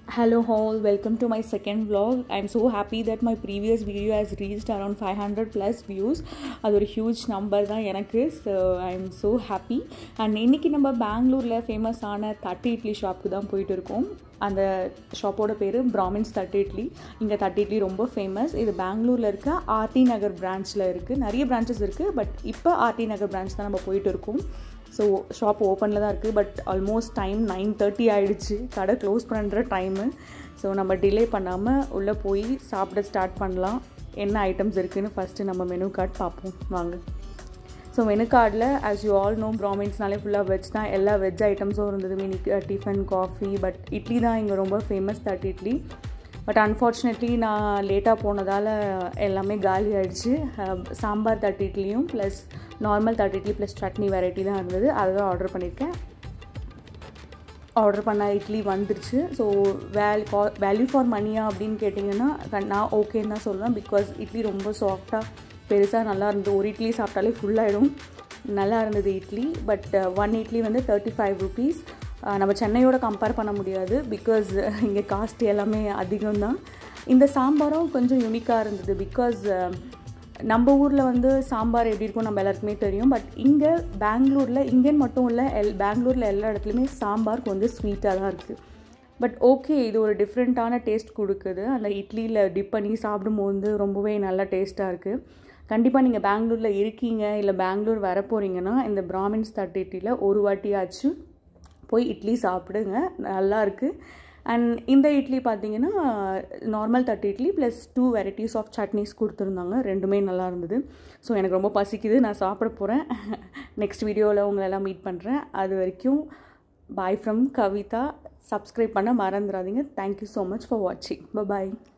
Hello all, welcome to my second vlog. I'm so happy that my previous video has reached around 500 plus views. அது ஒரு huge number தான் எனக்கு so I am so happy and இன்றைக்கி நம்ம பெங்களூரில் ஃபேமஸான தட்டு இட்லி ஷாப்புக்கு தான் போயிட்டு இருக்கோம் அந்த ஷாப்போட பேர் பிராமின்ஸ் தட்டு இட்லி இங்கே தட்டு இட்லி ரொம்ப ஃபேமஸ் இது பெங்களூரில் இருக்க ஆர்டி நகர் பிரான்ச்சில் இருக்குது நிறைய பிரான்ச்சஸ் இருக்குது பட் இப்போ ஆர்டி நகர் பிரான்ச் தான் நம்ம போயிட்டு இருக்கோம் ஸோ ஷாப் ஓப்பனில் தான் இருக்குது but almost time nine thirty ஆகிடுச்சு கடை க்ளோஸ் பண்ணுற டைமு ஸோ நம்ம டிலே பண்ணாமல் உள்ளே போய் சாப்பிட ஸ்டார்ட் பண்ணலாம் என்ன ஐட்டம்ஸ் இருக்குதுன்னு ஃபஸ்ட்டு நம்ம மெனு கார்டு பார்ப்போம் வாங்க ஸோ மெனு கார்டில் ஆஸ் யூ ஆல் நோ ப்ராமின்ஸ்னாலே ஃபுல்லாக வெஜ் தான் எல்லா வெஜ் ஐட்டம்ஸும் இருந்தது mini tiffin coffee but idli தான் இங்கே ரொம்ப famous that idli but unfortunately நான் லேட்டாக போனதால் எல்லாமே காலி ஆகிடுச்சு சாம்பார் தட்டு இட்லியும் ப்ளஸ் நார்மல் தட்டு இட்லி ப்ளஸ் சட்னி வெரைட்டி தான் இருந்தது அதை தான் ஆர்டர் பண்ணியிருக்கேன் ஆர்டர் பண்ண இட்லி வந்துருச்சு ஸோ வேல் கா வேல்யூ ஃபார் மணியா அப்படின்னு கேட்டிங்கன்னா நான் ஓகேன்னு தான் சொல்லுவேன் பிகாஸ் இட்லி ரொம்ப சாஃப்டாக பெருசாக நல்லா இருந்தது ஒரு இட்லி சாப்பிட்டாலே ஃபுல்லாகிடும் நல்லா இருந்தது இட்லி பட் ஒன் இட்லி வந்து தேர்ட்டி ஃபைவ் ருபீஸ் நம்ம சென்னையோட கம்பேர் பண்ண முடியாது பிகாஸ் இங்கே காஸ்ட் எல்லாமே அதிகம் தான் இந்த சாம்பாரும் கொஞ்சம் யூனிக்காக இருந்தது பிகாஸ் நம்ம ஊரில் வந்து சாம்பார் எப்படி இருக்கும் நம்ம எல்லாருக்குமே தெரியும் பட் இங்கே பெங்களூரில் இங்கேன்னு மட்டும் இல்லை எல் பெங்களூரில் எல்லா இடத்துலையுமே சாம்பார் கொஞ்சம் ஸ்வீட்டாக தான் இருக்குது பட் ஓகே இது ஒரு டிஃப்ரெண்ட்டான டேஸ்ட் கொடுக்குது அந்த இட்லியில் டிப் பண்ணி சாப்பிடும்போது ரொம்பவே நல்லா டேஸ்ட்டாக இருக்குது கண்டிப்பாக நீங்கள் பெங்களூரில் இருக்கீங்க இல்லை பெங்களூர் வர போகிறீங்கன்னா இந்த பிராமின்ஸ் தட்டு இட்லியில் ஒரு வாட்டியாச்சும் போய் இட்லி சாப்பிடுங்க நல்லா இருக்குது அண்ட் இந்த இட்லி பார்த்தீங்கன்னா நார்மல் தட்டு idli plus two varieties of chutneys கொடுத்துருந்தாங்க ரெண்டுமே நல்லா இருந்தது ஸோ எனக்கு ரொம்ப பசிக்குது நான் சாப்பிட போகிறேன் நெக்ஸ்ட் வீடியோவில் உங்களெல்லாம் மீட் பண்ணுறேன் அது வரைக்கும் பாய் ஃப்ரம் கவிதா சப்ஸ்கிரைப் பண்ண மறந்துடாதீங்க தேங்க்யூ ஸோ மச் ஃபார் வாட்சிங் பாய்